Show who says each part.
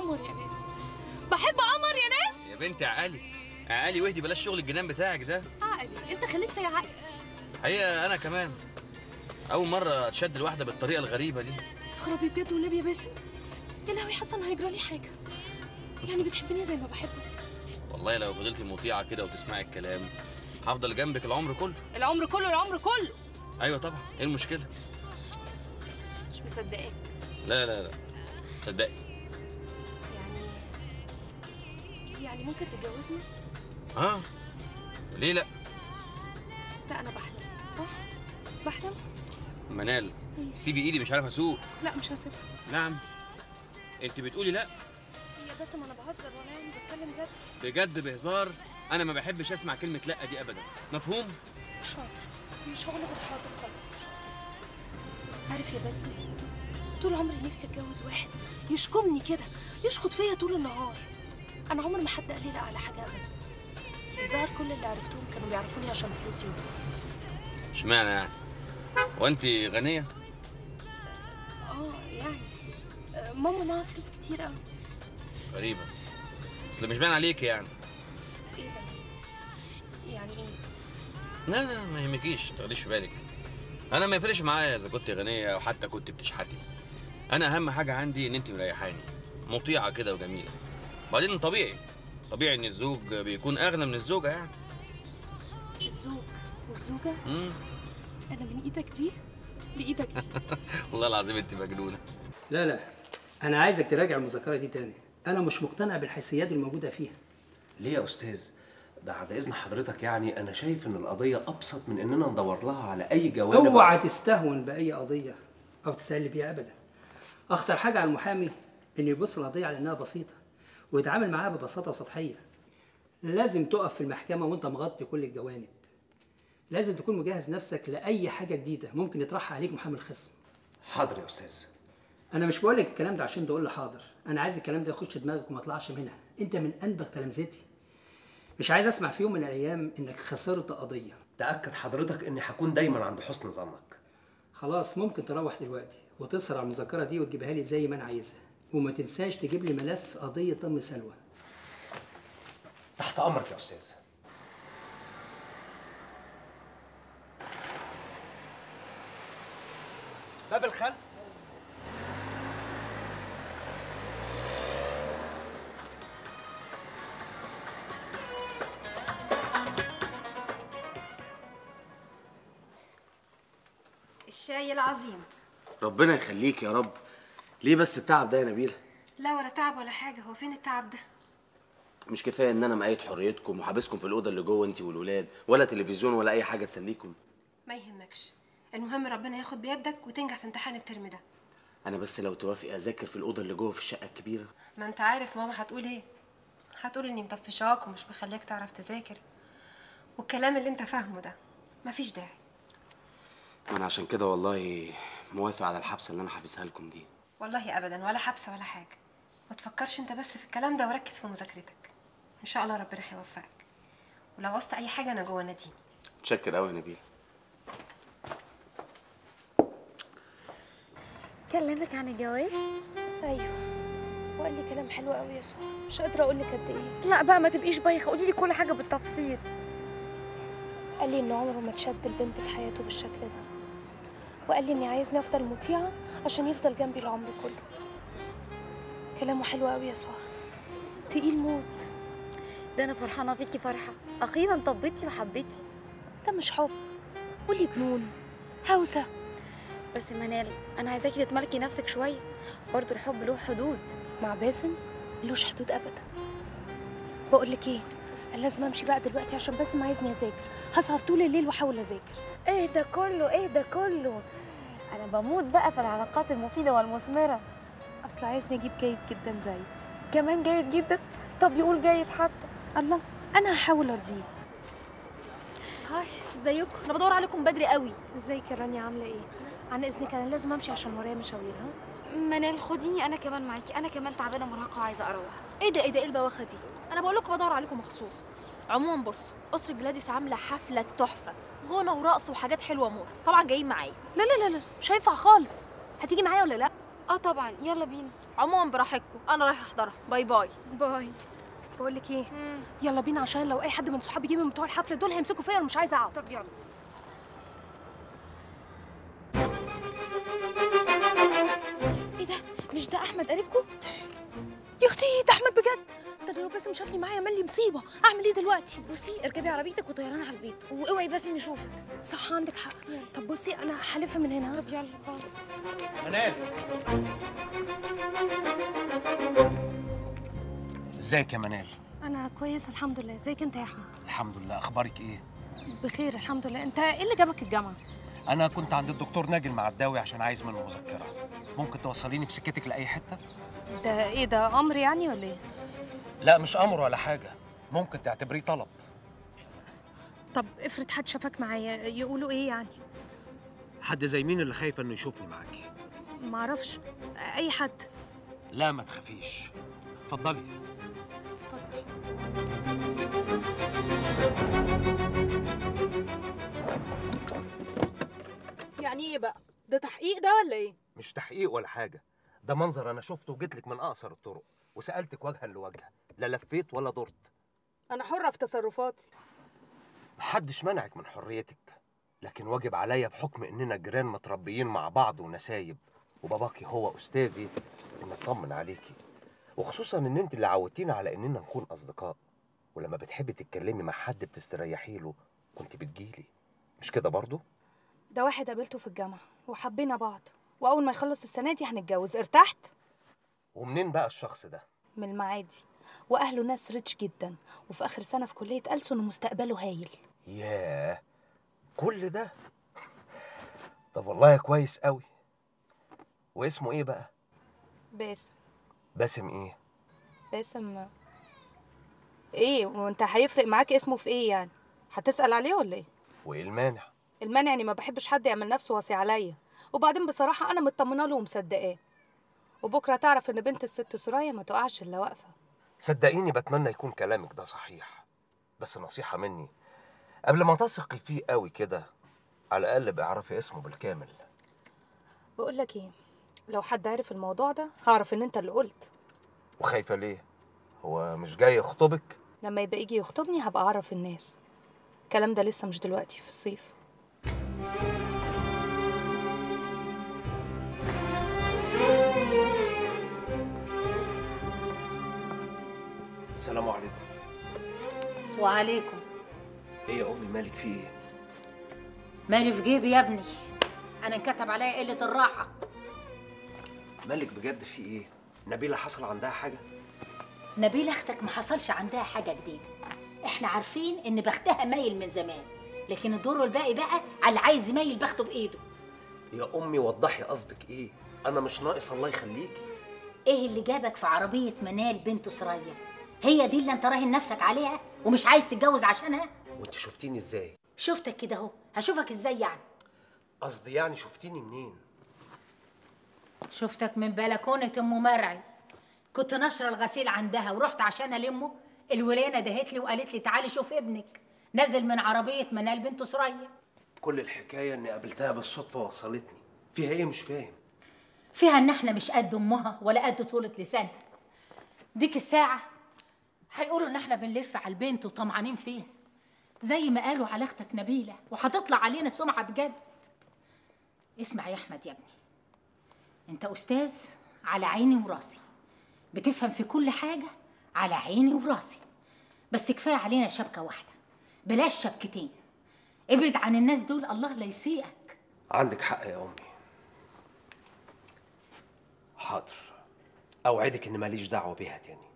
Speaker 1: قمر يا ناس بحب قمر يا ناس
Speaker 2: يا بنتي عقلي عقلي واهدي بلاش شغل الجنان بتاعك ده
Speaker 1: عقلي انت خليت فيا عقل
Speaker 2: حقيقة أنا كمان أول مرة أتشد الواحدة بالطريقة الغريبة دي
Speaker 1: خرابي بجد والنبي يا باسم يا لهوي حسن هيجرى لي حاجه يعني بتحبني زي ما بحبك
Speaker 2: والله لو فضلتي مطيعة كده وتسمعي الكلام هفضل جنبك العمر كله
Speaker 1: العمر كله العمر كله
Speaker 2: أيوة طبعا إيه المشكلة؟
Speaker 1: مش مصدقاك
Speaker 2: لا لا لا صدقي
Speaker 1: يعني يعني ممكن تتجوزني
Speaker 2: اه ليه لا
Speaker 1: لا انا بحلم صح بحلم
Speaker 2: منال سيبي ايدي مش عارف اسوق
Speaker 1: لا مش هسيبها
Speaker 2: نعم انت بتقولي لا
Speaker 1: يا باسم انا بهزر وانا يعني بتكلم جد
Speaker 2: بجد بهزار انا ما بحبش اسمع كلمه لا دي ابدا مفهوم
Speaker 1: حاضر مش هقول غير حاضر خلاص عارف يا باسم طول عمري نفسي اتجوز واحد يشكمني كده يشخط فيا طول النهار انا عمر ما حد قال لي لا على حاجه ابدا الظاهر كل اللي عرفتهم كانوا بيعرفوني عشان فلوسي وبس
Speaker 2: اشمعنى يعني وانت غنيه
Speaker 1: اه يعني آه، ماما معاها فلوس كتير قوي
Speaker 2: غريبه اصل مش باين عليك يعني
Speaker 1: ايه ده يعني ايه
Speaker 2: لا لا ما يهمكيش ما تاخديش في بالك انا ما يفرقش معايا اذا كنت غنيه او حتى كنت بتشحتي انا اهم حاجه عندي ان انت مريحاني مطيعه كده وجميله بعدين طبيعي طبيعي ان الزوج بيكون اغنى من الزوجه يعني
Speaker 1: الزوج والزوجه
Speaker 2: امم
Speaker 1: انا من ايدك دي لايدك دي
Speaker 2: والله العظيم انت مجنونه
Speaker 3: لا لا انا عايزك تراجع المذكره دي تاني انا مش مقتنع بالحيثيات الموجوده فيها
Speaker 4: ليه يا استاذ بعد اذن حضرتك يعني انا شايف ان القضيه ابسط من اننا ندور لها على اي جوانب
Speaker 3: اوعى تستهون باي قضيه او تستهل بيها ابدا اخطر حاجه على المحامي انه يبص القضيه على انها بسيطه ويتعامل معاها ببساطه وسطحيه لازم تقف في المحكمه وانت مغطي كل الجوانب لازم تكون مجهز نفسك لاي حاجه جديده ممكن يطرحها عليك محامي الخصم
Speaker 4: حاضر يا استاذ
Speaker 3: انا مش بقول لك الكلام ده عشان تقول لي حاضر انا عايز الكلام ده يخش دماغك وما اطلعش منها انت من انبغ تلامذتي مش عايز اسمع في يوم من الايام انك خسرت قضيه
Speaker 4: تاكد حضرتك اني هكون دايما عند حسن ظنك
Speaker 3: خلاص ممكن تروح دلوقتي وتسرع المذكره دي وتجيبها لي زي ما انا عايزها وما تنساش تجيب لي ملف قضيه ضم سلوى
Speaker 4: تحت امرك يا استاذ باب الخلف
Speaker 5: الشاي العظيم
Speaker 6: ربنا يخليك يا رب ليه بس التعب ده يا نبيله
Speaker 5: لا ولا تعب ولا حاجة هو فين التعب ده
Speaker 6: مش كفايه ان انا مقيد حريتكم وحابسكم في الاوضه اللي جوه انت والولاد ولا تلفزيون ولا اي حاجه تسليكم
Speaker 5: ما يهمكش المهم ربنا ياخد بيدك وتنجح في امتحان الترم ده
Speaker 6: انا بس لو توافقي اذاكر في الاوضه اللي جوه في الشقه الكبيره
Speaker 5: ما انت عارف ماما هتقول ايه هتقول اني مطفشاك ومش مخليك تعرف تذاكر والكلام اللي انت فاهمه ده مفيش داعي
Speaker 6: وانا عشان كده والله موافق على الحبسه اللي انا حابسها لكم دي
Speaker 5: والله ابدا ولا حبسه ولا حاجه ما تفكرش انت بس في الكلام ده وركز في مذاكرتك ان شاء الله ربنا هيوفقك ولو عوزت اي حاجه انا جوه نادين
Speaker 6: متشكر قوي يا نبيله
Speaker 7: كلمك عن الجواز
Speaker 1: ايوه وقال لي كلام حلو قوي يا سهى مش قادره اقول لك قد ايه
Speaker 7: لا بقى ما تبقيش بايخه قولي لي كل حاجه بالتفصيل
Speaker 1: قال لي ان عمره ما تشد البنت في حياته بالشكل ده وقال لي اني عايزني افضل مطيعه عشان يفضل جنبي العمر كله كلامه حلو قوي يا سهى تقيل موت
Speaker 7: ده انا فرحانه فيكي فرحه اخيرا طبيتي وحبيتي
Speaker 1: ده مش حب قولي جنون هوسه
Speaker 7: بس منال انا عايزاكي تتملكي نفسك شويه برضه الحب له حدود
Speaker 1: مع باسم ملوش حدود ابدا بقول لك ايه انا لازم امشي بقى دلوقتي عشان باسم عايزني اذاكر هسهر طول الليل واحاول اذاكر
Speaker 7: ايه ده كله ايه ده كله انا بموت بقى في العلاقات المفيده والمثمره
Speaker 1: اصل عايزني اجيب جيد جدا زي
Speaker 7: كمان جيد جدا طب يقول جيد حتى
Speaker 1: الله انا هحاول ارضيه
Speaker 8: هاي ازيكم انا بدور عليكم بدري قوي
Speaker 1: ازيك يا رانيا عامله ايه عن اذنك انا لازم امشي عشان ورايا مشاوير ها
Speaker 7: منال خديني انا كمان معاكي انا كمان تعبانه مرهقه وعايزه اروح
Speaker 8: ايه ده ايه ده ايه البواخه دي انا بقول لكم بدور عليكم مخصوص عموما بصوا اسره جلاديوس عامله حفله تحفه غنى ورقص وحاجات حلوه موت طبعا جايين معايا لا لا لا لا مش هينفع خالص هتيجي معايا ولا لا
Speaker 7: اه اه طبعا يلا بينا
Speaker 8: عموما براحتكم انا رايحه احضرها باي باي
Speaker 7: باي
Speaker 1: بقول لك ايه يلا بينا عشان لو اي حد من صحابي جه من بتوع الحفله دول هيمسكوا فيا انا مش عايزه اقعد
Speaker 7: طب يلا ايه ده مش ده احمد قريبكم
Speaker 1: يا اختي ده احمد بجد ده أنا لو باسم شافني معايا عمل لي مصيبه اعمل ايه دلوقتي
Speaker 7: بصي اركبي عربيتك وطيران على البيت واوعي باسم يشوفك
Speaker 1: صح عندك حق طب بصي انا هلف من هنا
Speaker 7: طب يلا باي
Speaker 4: منال ازيك يا منال
Speaker 1: انا كويس الحمد لله ازيك انت يا احمد
Speaker 4: الحمد لله اخبارك ايه
Speaker 1: بخير الحمد لله انت ايه اللي جابك الجامعه
Speaker 4: انا كنت عند الدكتور ناجي المعداوي عشان عايز منه مذكره ممكن توصليني بسكتك لاي حته
Speaker 1: ده ايه ده امر يعني ولا ايه
Speaker 4: لا مش امر ولا حاجه ممكن تعتبريه طلب
Speaker 1: طب افرض حد شافك معايا يقولوا ايه يعني
Speaker 4: حد زي مين اللي خايفه انه يشوفني معاكي
Speaker 1: معرفش اي حد
Speaker 4: لا ما تخافيش اتفضلي
Speaker 9: يعني ايه بقى ده تحقيق ده ولا ايه
Speaker 4: مش تحقيق ولا حاجه ده منظر انا شفته وجيت لك من اقصر الطرق وسالتك وجها لوجه لا لفيت ولا دورت
Speaker 9: انا حره في تصرفاتي
Speaker 4: محدش منعك من حريتك لكن واجب عليا بحكم اننا جيران متربيين مع بعض ونسايب وباباكي هو استاذي ان اطمن عليكي وخصوصا ان انت اللي عودتينا على اننا نكون اصدقاء ولما بتحبي تتكلمي مع حد بتستريحي له كنت بتجيلي مش كده برضو
Speaker 9: ده واحد قابلته في الجامعه وحبينا بعض واول ما يخلص السنه دي هنتجوز ارتحت
Speaker 4: ومنين بقى الشخص ده
Speaker 9: من المعادي واهله ناس ريتش جدا وفي اخر سنه في كليه ألسن ومستقبله هايل
Speaker 4: ياه كل ده طب والله كويس قوي واسمه ايه بقى
Speaker 9: باسم
Speaker 4: باسم ايه
Speaker 9: باسم ايه وانت هيفرق معاك اسمه في ايه يعني هتسال عليه ولا ايه
Speaker 4: وايه المانع
Speaker 9: المانع اني ما بحبش حد يعمل نفسه وصي عليا وبعدين بصراحه انا مطمنه له ومصدقاه وبكره تعرف ان بنت الست سرايا ما تقعش الا واقفه
Speaker 4: صدقيني بتمنى يكون كلامك ده صحيح بس نصيحة مني قبل ما تثقي فيه قوي كده على الأقل باعرفي اسمه بالكامل
Speaker 9: بقول لك ايه لو حد عرف الموضوع ده هعرف ان انت اللي قلت
Speaker 4: وخايفة ليه؟ هو مش جاي يخطبك؟
Speaker 9: لما يبقى يجي يخطبني هبقى اعرف الناس الكلام ده لسه مش دلوقتي في الصيف
Speaker 4: السلام عليكم
Speaker 10: وعليكم
Speaker 4: ايه يا امي مالك في ايه؟
Speaker 10: مالي في جيبي يا ابني انا انكتب عليا قله الراحه
Speaker 4: مالك بجد في ايه؟ نبيلة حصل عندها حاجة؟
Speaker 10: نبيله اختك ما حصلش عندها حاجه جديده احنا عارفين ان بختها مايل من زمان لكن الدور الباقي بقى على اللي عايز يميل بخته بايده
Speaker 4: يا امي وضحي قصدك ايه؟ انا مش ناقص الله يخليكي
Speaker 10: ايه اللي جابك في عربيه منال بنت سرية هي دي اللي انت راهن نفسك عليها ومش عايز تتجوز عشانها
Speaker 4: وانت شفتيني ازاي؟
Speaker 10: شفتك كده اهو هشوفك ازاي يعني
Speaker 4: قصدي يعني شفتيني منين؟
Speaker 10: شفتك من بلكونة أم مرعي كنت نشر الغسيل عندها ورحت عشان ألمه الولية ندهت لي وقالت لي تعالي شوف ابنك نزل من عربية منال بنت سرية
Speaker 4: كل الحكاية اني قابلتها بالصدفة وصلتني فيها ايه مش فاهم
Speaker 10: فيها إن إحنا مش قد أمها ولا قد طولة لسانها ديك الساعة هيقولوا إن إحنا بنلف على البنت وطمعانين فيها زي ما قالوا على أختك نبيلة وهتطلع علينا سمعة بجد اسمع يا أحمد يا ابني أنت أستاذ على عيني وراسي بتفهم في كل حاجة على عيني وراسي بس كفاية علينا شبكة واحدة بلاش شبكتين ابعد عن الناس دول الله لا يسيئك
Speaker 4: عندك حق يا امي حاضر اوعدك ان ماليش دعوه بيها تاني